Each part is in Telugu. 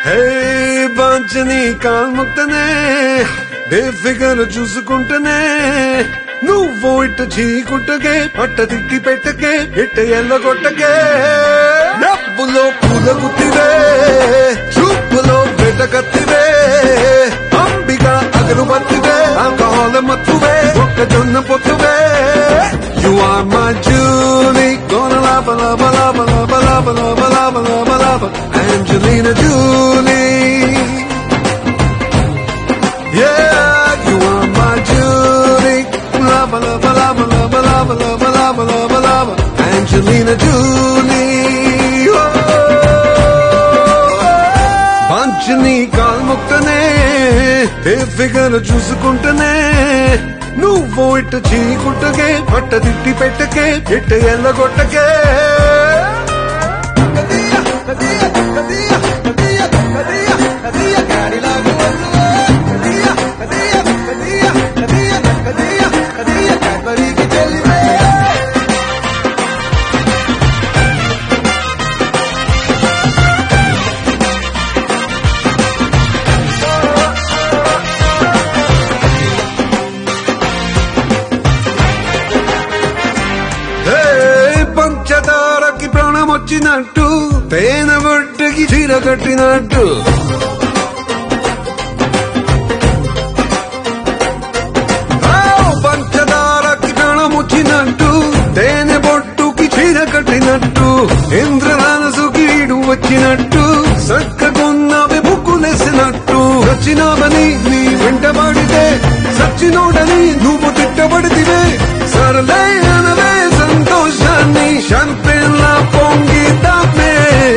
హే బాంచని కాల్ముక్తనే బేఫిగర్ చూసుకుంటనే నువ్వు ఇట్ట చీకుట్టకే పట్ట తిట్టి పెట్టకే ఇట్ట ఎల్లగొట్టకే డబ్బులో పూల గుత్తివే చూపులో బిడ్డ కత్తివే అంబిక అగరుబత్తివే ఆల్కహాల్ మత్తువే ఒక్కజొన్న పొత్తువే You are my Julie, gonna lava, lava, lava, lava, lava, lava, lava, lava, lava, Angelina Julie. Yeah, you are my Julie. Lava, lava, lava, lava, lava, lava, lava, lava, lava. Angelina Julie. Oh. పంచని కాల్ముక్తనే ఏ ఫిగర్ చూసుకుంటనే నువ్వు ఇట్ట చీకుట్టకే పట్ట తిట్టి పెట్టకే ఇట్ట ఎల్లగొట్టకే హే, పంచదారకి ప్రాణం వచ్చినట్టు తేనె ఒడ్డుకి చీర కట్టినట్టు ఆ, పంచదారకి ప్రాణం వచ్చినట్టు తేనె బొట్టుకి చీర కట్టినట్టు ఇంద్రధనసుకి ఈడు వచ్చినట్టు సక్కకున్నవి బుక్కులేసినట్టు వచ్చినావని నీ వెంటబడితే సచ్చినోడని నువ్వు తిట్టబడితివే సరలే అనవే సంతోషాన్ని షాంపెన్లా పొంగితామే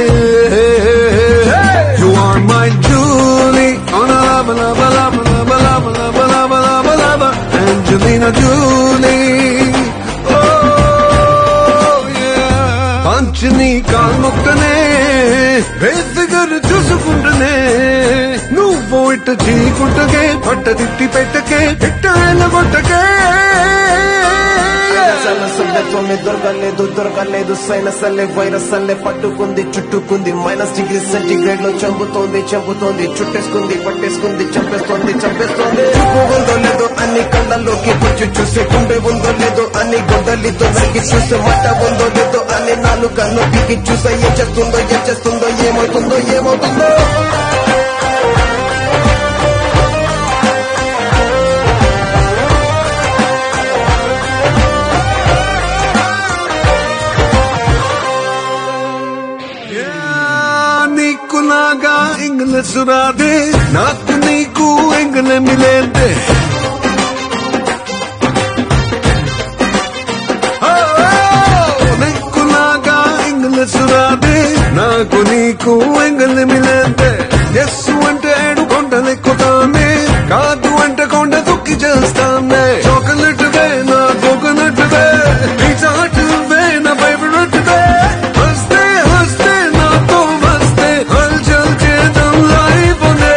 You are my Julie on a lava lava lava lava lava lava lava lava lava Angelina Julie Oh yeah పంచని కాల్ముక్తనే బేఫిగర్ చూసుకుంటనే నువ్వు ఇట్ట చీకుట్టకే పట్ట తిట్టి పెట్టకే ఇట్ట ఎల్లగొట్టకే సొమ్మె దొరకలేదు దొరకలేదు సైనస్ అల్లే వైరస్ అల్లే పట్టుకుంది చుట్టుకుంది మైనస్ డిగ్రీ సెంటిగ్రేడ్ లో చంపుతోంది చంపుతోంది చుట్టేసుకుంది పట్టేసుకుంది చంపేస్తోంది చంపేస్తోంది చూపు ఉందో లేదో అన్ని కళ్ళల్లోకి వచ్చి చూసే గుండె ఉందో లేదో అన్ని గొడ్డలితో నరికి చూసే మట్ట ఉందో లేదో అన్ని నాలుగు కన్ను పీకి చూసే ఏం చేస్తుందో ఏం చేస్తుందో ఏమవుతుందో ఏమవుతుందో Yeah, నీకు నాగా ఇంగ్లీష్ రాదే నాకు నీకు ఎంగల మిలేదే నీకు నాగా ఇంగ్లీష్ రాదే నాకు నీకు ఎంగల మిలేదే ఎస్ అంటే ఏడు కొండలెక్కుతామే కాదు అంటే కొండ దుక్కి చేస్తామే చాక్లెట్ వే నా కోకోనట్ వే పిజ్జా హట్ వే నా ఫేవరెట్ వే హస్తే హస్తే నాతో వస్తే హల్చల్ చేద్దాం లైఫ్ నే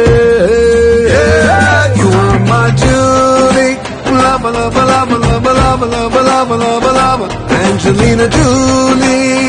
You are my Julie Lava lava lava lava lava lava lava lava lava Angelina Julie